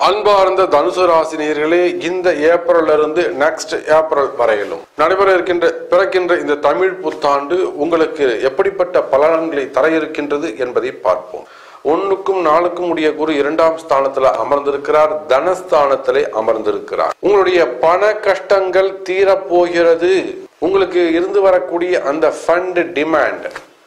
அன்பார்ந்த தனுசு ராசினியர்களே இந்த ஏப்ரல்ல இருந்து நெக்ஸ்ட் ஏப்ரல் வரையிலும் நடைபெற இருக்கின்ற பிறக்கின்ற இந்த தமிழ் புத்தாண்டு உங்களுக்கு எப்படிப்பட்ட பலன்களை தர இருக்கின்றது என்பதை பார்ப்போம் ஒன்னுக்கும் நாளுக்கும் உடைய குரு இரண்டாம் ஸ்தானத்துல அமர்ந்திருக்கிறார் தனஸ்தானத்திலே அமர்ந்திருக்கிறார் உங்களுடைய பண கஷ்டங்கள் தீரப்போகிறது உங்களுக்கு இருந்து வரக்கூடிய அந்த ஃபண்ட் டிமாண்ட்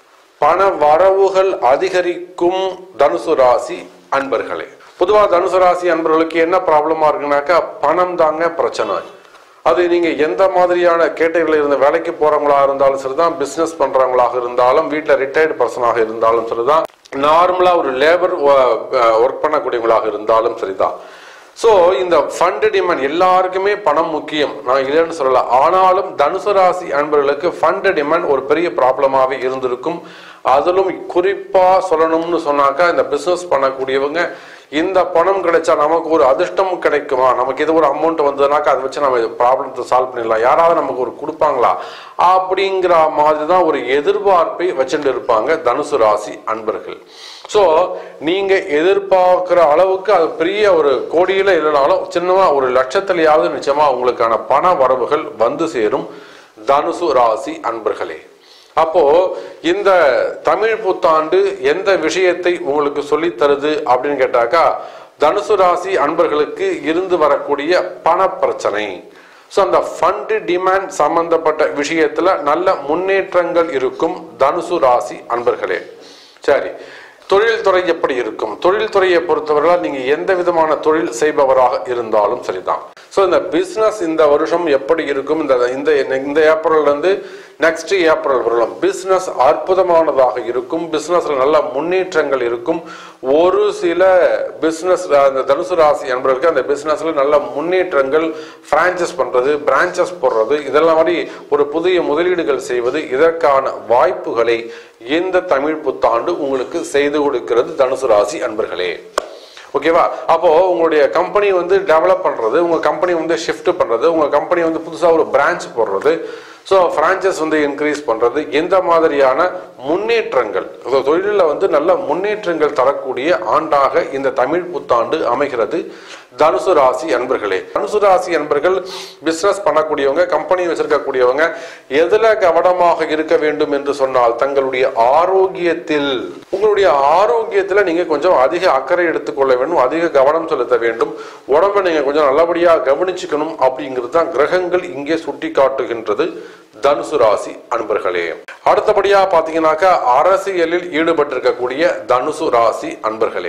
பண வரவுகள் அதிகரிக்கும் தனுசு ராசி அன்பர்களே பொதுவா தனுசு ராசி அன்பர்களுக்கு என்ன ப்ராப்ளமா இருக்குனாக்கா பணம் தாங்க பிரச்சனை அது நீங்க எந்த மாதிரியான கேட்டகரியில் இருந்த வேலைக்கு போறவங்களா இருந்தாலும் சரிதான் பிசினஸ் பண்றவங்களாக இருந்தாலும் வீட்டில் ரிட்டையர்டு பர்சனாக இருந்தாலும் சரிதான் நார்மலா ஒரு லேபர் ஒர்க் பண்ணக்கூடியவங்களாக இருந்தாலும் சரிதான் ஸோ இந்த ஃபண்ட் டிமாண்ட் எல்லாருக்குமே பணம் முக்கியம் நான் இல்லைன்னு சொல்லல ஆனாலும் தனுசு ராசி அன்பர்களுக்கு ஃபண்ட் டிமாண்ட் ஒரு பெரிய ப்ராப்ளமாகவே இருந்திருக்கும் அதிலும் குறிப்பா சொல்லணும்னு சொன்னாக்கா இந்த பிசினஸ் பண்ணக்கூடியவங்க இந்த பணம் கிடைச்சா நமக்கு ஒரு அதிர்ஷ்டம் கிடைக்குமா நமக்கு இது ஒரு அமௌண்ட் வந்ததுனாக்கா அதை வச்சு நம்ம ப்ராப்ளத்தை சால்வ் பண்ணிடலாம் யாராவது நமக்கு ஒரு கொடுப்பாங்களா அப்படிங்கிற மாதிரி தான் ஒரு எதிர்பார்ப்பை வச்சுட்டு இருப்பாங்க தனுசு ராசி அன்பர்கள் ஸோ நீங்க எதிர்பார்க்கிற அளவுக்கு அது பெரிய ஒரு கோடியில இல்லைனாலும் சின்னமா ஒரு லட்சத்திலேயாவது நிச்சயமா உங்களுக்கான பண வரவுகள் வந்து சேரும் தனுசு ராசி அன்பர்களே அப்போ இந்த தமிழ் புத்தாண்டு எந்த விஷயத்தை உங்களுக்கு சொல்லித் தருது அப்படின்னு கேட்டாக்கா தனுசு ராசி அன்பர்களுக்கு இருந்து வரக்கூடிய பண பிரச்சனை ஸோ அந்த ஃபண்டு டிமாண்ட் சம்பந்தப்பட்ட விஷயத்துல நல்ல முன்னேற்றங்கள் இருக்கும் தனுசு ராசி அன்பர்களே சரி தொழில்துறை எப்படி இருக்கும் தொழில்துறையை பொறுத்தவரை நீங்க எந்த விதமான தொழில் செய்பவராக இருந்தாலும் சரிதான் ஸோ இந்த பிசினஸ் இந்த வருஷம் எப்படி இருக்கும் இந்த இந்த இந்த ஏப்ரல்ல இருந்து நெக்ஸ்ட் ஏப்ரல் வரலாம் பிசினஸ் அற்புதமானதாக இருக்கும் பிசினஸ்ல நல்ல முன்னேற்றங்கள் இருக்கும் ஒரு சில பிசினஸ் அந்த தனுசு ராசி என்பவர்களுக்கு அந்த பிசினஸ்ல நல்ல முன்னேற்றங்கள் பிரான்ச்சஸ் பண்றது பிரான்ச்சஸ் போடுறது இதெல்லாம் மாதிரி ஒரு புதிய முதலீடுகள் செய்வது இதற்கான வாய்ப்புகளை இந்த தமிழ் புத்தாண்டு உங்களுக்கு செய்து கொடுக்கிறது தனுசு ராசி அன்பர்களே ஓகேவா அப்போ உங்களுடைய கம்பெனி வந்து டெவலப் பண்றது உங்க கம்பெனி வந்து ஷிஃப்ட் பண்றது உங்க கம்பெனி வந்து புதுசா ஒரு பிரான்ச் போடுறது ஸோ ஃப்ரான்ச்சைஸ் வந்து இன்க்ரீஸ் பண்றது இந்த மாதிரியான முன்னேற்றங்கள் தொழிலில் வந்து நல்ல முன்னேற்றங்கள் தரக்கூடிய ஆண்டாக இந்த தமிழ் புத்தாண்டு அமைகிறது தனுசு ராசி அன்பர்களே தனுசு ராசி அன்பர்கள் பிசினஸ் பண்ணக்கூடியவங்க கம்பெனி வச்சிருக்கக்கூடியவங்க எதுல கவனமாக இருக்க வேண்டும் என்று சொன்னால் தங்களுடைய ஆரோக்கியத்தில் உங்களுடைய ஆரோக்கியத்துல நீங்க கொஞ்சம் அதிக அக்கறை எடுத்துக்கொள்ள வேண்டும் அதிக கவனம் செலுத்த வேண்டும் உடம்பை நீங்க கொஞ்சம் நல்லபடியா கவனிச்சுக்கணும் அப்படிங்கிறது தான் கிரகங்கள் இங்கே சுட்டி காட்டுகின்றது தனுசு ராசி அன்பர்களே அடுத்தபடியா பாத்தீங்கன்னாக்கா அரசியலில் ஈடுபட்டிருக்கக்கூடிய தனுசு ராசி அன்பர்களே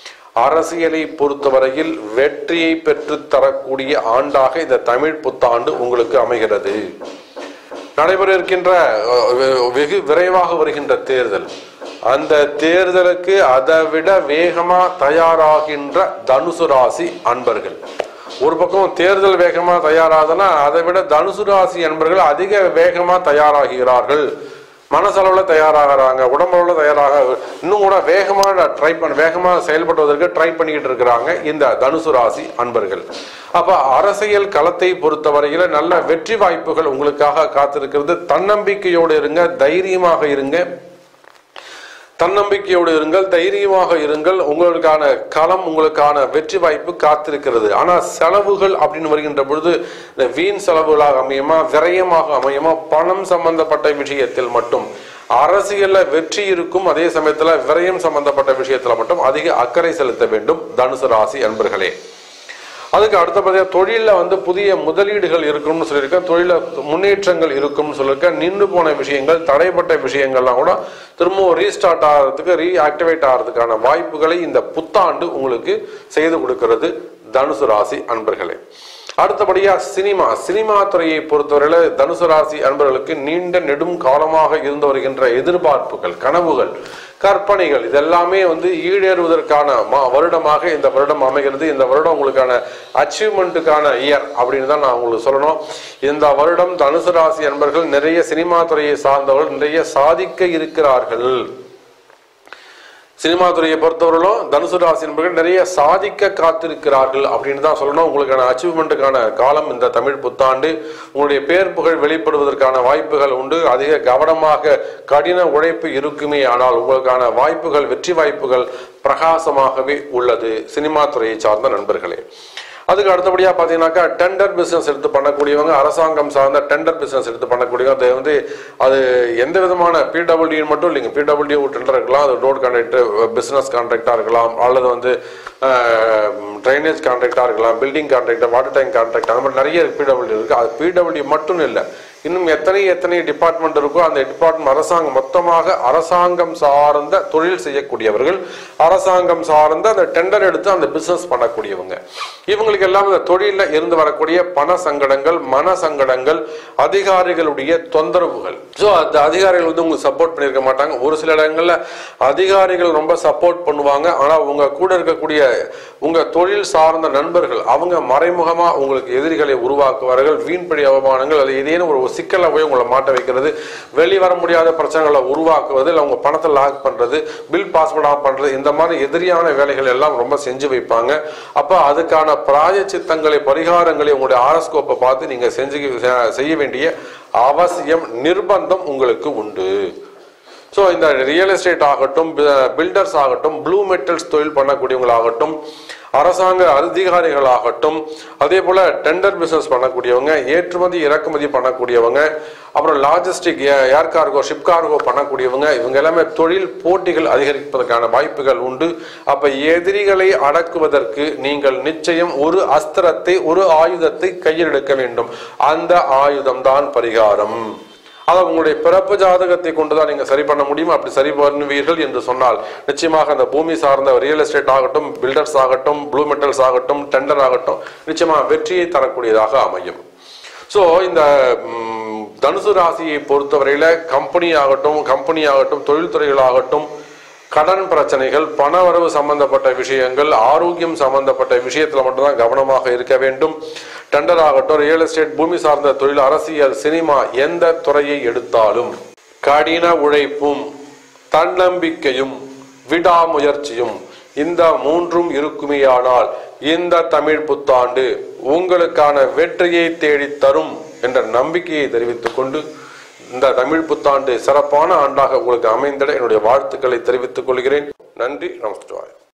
அரசியலை பொறுத்தவரையில் வெற்றியை பெற்று தரக்கூடிய ஆண்டாக இந்த தமிழ் புத்தாண்டு உங்களுக்கு அமைகிறது நடைபெற இருக்கின்ற அஹ், வெகு விரைவாக வருகின்ற தேர்தல் அந்த தேர்தலுக்கு அதை விட வேகமா தயாராகின்ற தனுசு ராசி அன்பர்கள் ஒரு பக்கம் தேர்தல் வேகமா தயாராகுதுன்னா அதை விட தனுசு ராசி அன்பர்கள் அதிக வேகமா தயாராகிறார்கள் மனசளவுல தயாராகிறாங்க உடம்பளவுல தயாராக இன்னும் கூட வேகமா ட்ரை பண்ண வேகமா செயல்படுவதற்கு ட்ரை பண்ணிக்கிட்டு இருக்கிறாங்க இந்த தனுசு ராசி அன்பர்கள் அப்ப அரசியல் களத்தை பொறுத்தவரையில நல்ல வெற்றி வாய்ப்புகள் உங்களுக்காக காத்திருக்கிறது தன்னம்பிக்கையோடு இருங்க தைரியமாக இருங்க தன்னம்பிக்கையோடு இருங்கள் தைரியமாக இருங்கள் உங்களுக்கான களம் உங்களுக்கான வெற்றி வாய்ப்பு காத்திருக்கிறது ஆனா செலவுகள் அப்படின்னு வருகின்ற பொழுது இந்த வீண் செலவுகளாக அமையுமா விரயமாக அமையுமா பணம் சம்பந்தப்பட்ட விஷயத்தில் மட்டும் அரசியல்ல வெற்றி இருக்கும் அதே சமயத்துல விரயம் சம்பந்தப்பட்ட விஷயத்துல மட்டும் அதிக அக்கறை செலுத்த வேண்டும் தனுசு ராசி அன்பர்களே அதுக்கு அடுத்தபடியாக தொழிலில் வந்து புதிய முதலீடுகள் இருக்கும்னு சொல்லியிருக்கேன் தொழில முன்னேற்றங்கள் இருக்கும்னு சொல்லியிருக்கேன் நின்று போன விஷயங்கள் தடைப்பட்ட விஷயங்கள்லாம் கூட திரும்பவும் ரீஸ்டார்ட் ஆகிறதுக்கு ரீஆக்டிவேட் ஆகிறதுக்கான வாய்ப்புகளை இந்த புத்தாண்டு உங்களுக்கு செய்து கொடுக்கிறது தனுசு ராசி அன்பர்களே அடுத்தபடியா சினிமா சினிமா துறையை பொறுத்தவரையில தனுசு ராசி அன்பர்களுக்கு நீண்ட நெடும் காலமாக இருந்து வருகின்ற எதிர்பார்ப்புகள் கனவுகள் கற்பனைகள் இதெல்லாமே வந்து ஈடேறுவதற்கான மா- வருடமாக இந்த வருடம் அமைகிறது இந்த வருடம் உங்களுக்கான அச்சீவ்மெண்ட்டுக்கான இயர் அப்படின்னு தான் நான் உங்களுக்கு சொல்லணும் இந்த வருடம் தனுசு ராசி அன்பர்கள் நிறைய சினிமா துறையை சார்ந்தவர்கள் நிறைய சாதிக்க இருக்கிறார்கள் சினிமா துறையை பொறுத்தவரையிலும் தனுசு ராசி நண்பர்கள் நிறைய சாதிக்க காத்திருக்கிறார்கள் அப்படின்னு தான் சொல்லணும் உங்களுக்கான அச்சீவ்மெண்ட்டுக்கான காலம் இந்த தமிழ் புத்தாண்டு உங்களுடைய பேர் புகழ் வெளிப்படுவதற்கான வாய்ப்புகள் உண்டு அதிக கவனமாக கடின உழைப்பு இருக்குமே ஆனால் உங்களுக்கான வாய்ப்புகள் வெற்றி வாய்ப்புகள் பிரகாசமாகவே உள்ளது சினிமா துறையை சார்ந்த நண்பர்களே அதுக்கு அடுத்தபடியாக பார்த்தீங்கன்னாக்கா டெண்டர் பிஸ்னஸ் எடுத்து பண்ணக்கூடியவங்க அரசாங்கம் சார்ந்த டெண்டர் பிஸ்னஸ் எடுத்து பண்ணக்கூடியவங்க அது வந்து அது எந்த விதமான பிடபிள்யூ மட்டும் இல்லைங்க பிடபிள்யூ டெண்டர் இருக்கலாம் அது ரோட் கான்ட்ராக்ட் பிஸ்னஸ் கான்ட்ராக்டாக இருக்கலாம் அல்லது வந்து ட்ரைனேஜ் கான்ட்ராக்டாக இருக்கலாம் building contract water tank contract அந்த மாதிரி நிறைய பிடபிள்யூ இருக்குது அது பிடபிள்யூ மட்டும் இல்லை இன்னும் எத்தனை எத்தனை டிபார்ட்மெண்ட் இருக்கோ அந்த டிபார்ட்மெண்ட் அரசாங்கம் மொத்தமாக அரசாங்கம் சார்ந்த தொழில் செய்யக்கூடியவர்கள் அரசாங்கம் சார்ந்த அந்த டெண்டர் எடுத்து அந்த பிசினஸ் பண்ணக்கூடியவங்க இவங்களுக்கு எல்லாம் இந்த தொழிலில் இருந்து வரக்கூடிய பண சங்கடங்கள் மன சங்கடங்கள் அதிகாரிகளுடைய தொந்தரவுகள் ஸோ அந்த அதிகாரிகள் வந்து உங்களுக்கு சப்போர்ட் பண்ணியிருக்க மாட்டாங்க ஒரு சில இடங்கள்ல அதிகாரிகள் ரொம்ப சப்போர்ட் பண்ணுவாங்க ஆனால் உங்க கூட இருக்கக்கூடிய உங்க தொழில் சார்ந்த நண்பர்கள் அவங்க மறைமுகமா உங்களுக்கு எதிரிகளை உருவாக்குவார்கள் வீண்படி அவமானங்கள் அது ஏதேனும் ஒரு சிக்கலை போய் உங்களை மாட்ட வைக்கிறது வெளிவர முடியாத பிரச்சனைகளை உருவாக்குவது இல்லை உங்க பணத்தை லாக் பண்றது பில் பாஸ் பண்ணாம பண்றது இந்த மாதிரி எதிரியான வேலைகள் எல்லாம் ரொம்ப செஞ்சு வைப்பாங்க அப்ப அதுக்கான பிராயச்சித்தங்களை பரிகாரங்களை உங்களுடைய ஆரஸ்கோப்பை பார்த்து நீங்க செஞ்சு செய்ய வேண்டிய அவசியம் நிர்பந்தம் உங்களுக்கு உண்டு ஸோ இந்த ரியல் எஸ்டேட் ஆகட்டும் பில்டர்ஸ் ஆகட்டும் ப்ளூ மெட்டல்ஸ் தொழில் பண்ணக்கூடியவங்களாகட்டும் அரசாங்க அதிகாரிகளாகட்டும் அதே போல டெண்டர் பிசினஸ் பண்ணக்கூடியவங்க ஏற்றுமதி இறக்குமதி பண்ணக்கூடியவங்க அப்புறம் logistic air cargo ship cargo பண்ணக்கூடியவங்க இவங்க எல்லாமே தொழில் போட்டிகள் அதிகரிப்பதற்கான வாய்ப்புகள் உண்டு அப்ப எதிரிகளை அடக்குவதற்கு நீங்கள் நிச்சயம் ஒரு அஸ்திரத்தை ஒரு ஆயுதத்தை கையில் எடுக்க வேண்டும் அந்த ஆயுதம் தான் பரிகாரம் அதை உங்களுடைய பிறப்பு ஜாதகத்தை கொண்டுதான் நீங்க சரி பண்ண முடியும் அப்படி சரி பண்ணுவீர்கள் என்று சொன்னால் நிச்சயமாக அந்த பூமி சார்ந்த ரியல் எஸ்டேட் ஆகட்டும் பில்டர்ஸ் ஆகட்டும் ப்ளூ மெட்டல்ஸ் ஆகட்டும் டெண்டர் ஆகட்டும் நிச்சயமா வெற்றியை தரக்கூடியதாக அமையும் ஸோ இந்த ம், தனுசு ராசியை பொறுத்தவரையில கம்பெனி ஆகட்டும் கம்பெனி ஆகட்டும் தொழில்துறைகளாகட்டும் கடன் பிரச்சனைகள் பணவரவு சம்பந்தப்பட்ட விஷயங்கள் ஆரோக்கியம் சம்பந்தப்பட்ட விஷயத்துல மட்டும்தான் கவனமாக இருக்க வேண்டும் டெண்டர் ஆகட்டும் ரியல் எஸ்டேட் பூமி சார்ந்த தொழில் அரசியல் சினிமா எந்த துறையை எடுத்தாலும் கடின உழைப்பும் தன்னம்பிக்கையும் விடாமுயற்சியும் இந்த மூன்றும் இருக்குமேயானால் இந்த தமிழ் புத்தாண்டு உங்களுக்கான வெற்றியை தேடித் தரும் என்ற நம்பிக்கையை தெரிவித்துக் கொண்டு இந்த தமிழ் புத்தாண்டு சிறப்பான ஆண்டாக உங்களுக்கு அமைந்திட என்னுடைய வாழ்த்துக்களை தெரிவித்துக் கொள்கிறேன் நன்றி நமஸ்காரம்